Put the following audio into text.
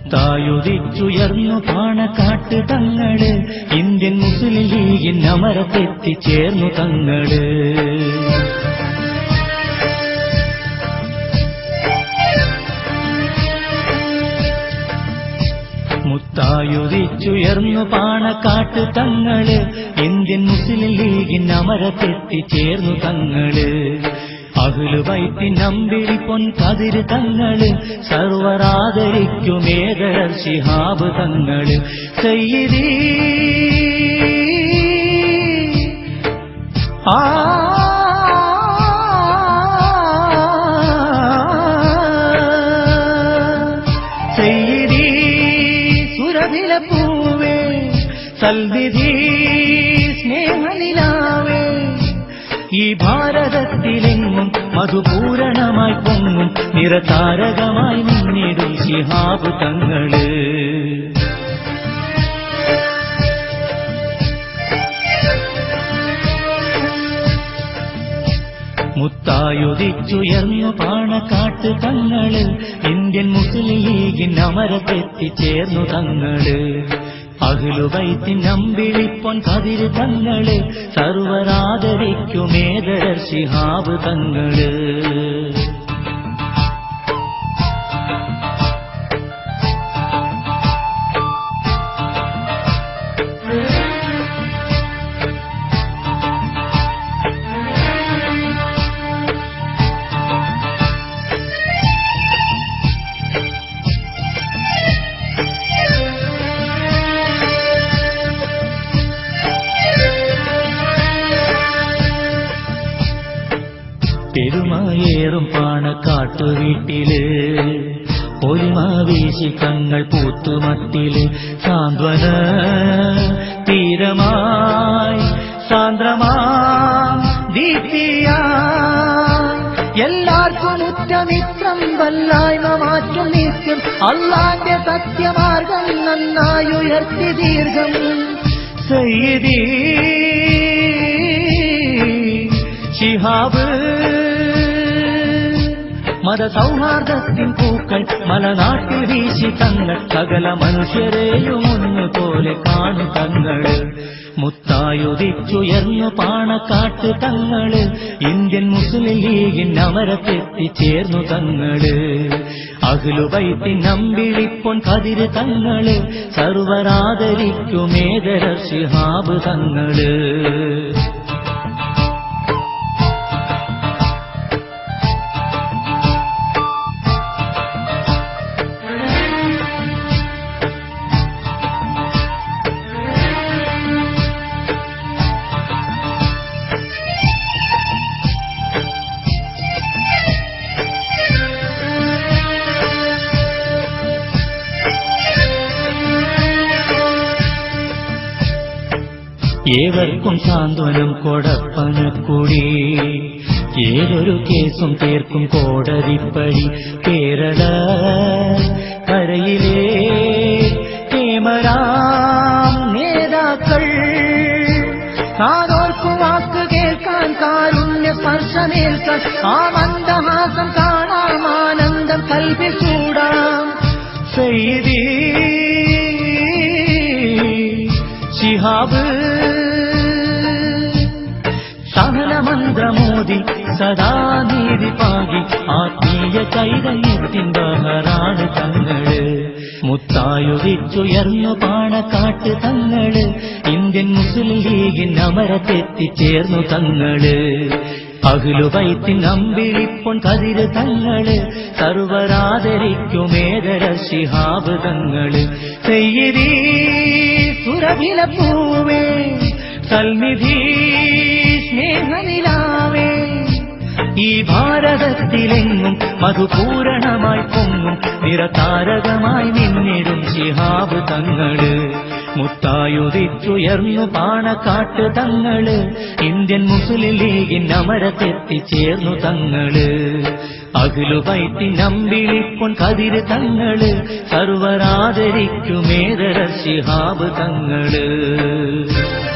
മുത്തായുദിച്ചുയർന്നു പാണക്കാട്ട് തങ്ങള് Indian Muslim ലീഗിൻ അമരത്തെത്തിച്ചേർന്നു തങ്ങള് മുത്തായുദിച്ചുയർന്നു പാണക്കാട്ട് തങ്ങള് ഇന്ത്യൻ മുസ്ലിം ലീഗിൻ അമരത്തെത്തിച്ചേർന്നു തങ്ങള് അഹ്ലു വൈത്തിൻ അമ്പിളി പൊൻ കതിര് തങ്ങള് സർവരാദരിക്കുമേതര ശിഹാബ് തങ്ങള് സയ്യിദീ ആ സയ്യിദീ സുരഭില പൂവേ സൽവിധി സ്നേഹനിലാവേ ഈ ഭാരതത്തിലെങ്ങും മധുപൂരണമായി പൊങ്ങും നിറതാരകമായി നിന്നിടും ശിഹാബ് തങ്ങള് മുത്തായുദിച്ചുയർന്നു പാണക്കാട്ട് തങ്ങള് ഇന്ത്യൻ മുസ്ലിം ലീഗിൻ അമരത്തെത്തിച്ചേർന്നു തങ്ങള് അഖിലുവൈത്തിൻ അമ്പിളിപ്പൊൻ കതിര് തങ്ങള് സർവരാദരിക്കുമേതര ശിഹാബ് തങ്ങള് പെരുമായേറും പാണക്കാട്ടു വീട്ടില് പൊലിമാവീശി കങ്ങൾ പൂത്തുമട്ടില് സാന്ത്വന തീരമായി സാന്ദ്രമാ ദീപ്തിയാ എല്ലാവർക്കും ഉറ്റമിത്രം വല്ലായ്മ മാറ്റും നിത്യം അള്ളാന്റെ സത്യമാർഗം നന്നായി ഉയർത്തി ദീർഘം സയ്യിദീ ശിഹാബ് മതസൗഹാർദ്ദത്തിൻ പൂക്കൾ മലനാട്ടിൽ വീശി തങ്ങൾ സകല മനുഷ്യരെയും ഒന്നുപോലെ കാണു തങ്ങള് മുത്തായുദിച്ചുയർന്നു പാണക്കാട്ട് തങ്ങള് ഇന്ത്യൻ മുസ്ലിം ലീഗിൻ അമരത്തെത്തിച്ചേർന്നു തങ്ങള് അഖിലുബൈത്തിൻ അമ്പിളിപ്പൊൻ കതിര് തങ്ങള് സർവരാദരിക്കുമേതര ശിഹാബ് തങ്ങള് ഏവർക്കും സാന്ത്വനം കൊടപ്പനക്കുടി ഏതൊരു കേസും തീർക്കും കോടതിപ്പടി കേരള കരയിലെ കേമരാം നേതാക്കൾ കാതോർക്കു വാക്ക് കേൾക്കാൻ കാരുണ്യ സ്പർശമേൽക്കാൻ ആ മന്ദഹാസം കാണാം ആനന്ദം കൽപ്പിച്ചൂടാം സൈദീ ശിഹാബ് സഹനമന്ത്രമോദി സദാ നീതി പാകി ആത്മീയ ചൈതന്യത്തിൻ ബഹറാണ് തങ്ങള് മുത്തായുദിച്ചുയർന്നു പാണക്കാട്ട് തങ്ങള് ഇന്ത്യൻ മുസ്ലിം ലീഗിൻ അമരത്തെത്തിച്ചേർന്നു തങ്ങള് അഖിലുവൈത്തിൻ അമ്പിളിപ്പൊൻ കതിര് തങ്ങള് സർവരാദരിക്കുമേതര ശിഹാബ് തങ്ങള് സയ്യിദീ സുരഭില പൂവേ സൽനിധി സ്നേഹനിലാവേ ഈ ഭാരതത്തിലെങ്ങും മധുപൂരണമായി പൊങ്ങും നിറതാരകമായി നിന്നിടും ശിഹാബ് തങ്ങള് മുത്തായുദിച്ചുയർന്നു പാണക്കാട്ട് തങ്ങള് ഇന്ത്യൻ മുസ്ലിം ലീഗിൻ അമരത്തെത്തിച്ചേർന്നു തങ്ങള് അഖിലുബൈത്തിൻ അമ്പിളിപ്പൊൻ കതിര് തങ്ങള് സർവരാദരിക്കുമേതര ശിഹാബ് തങ്ങള്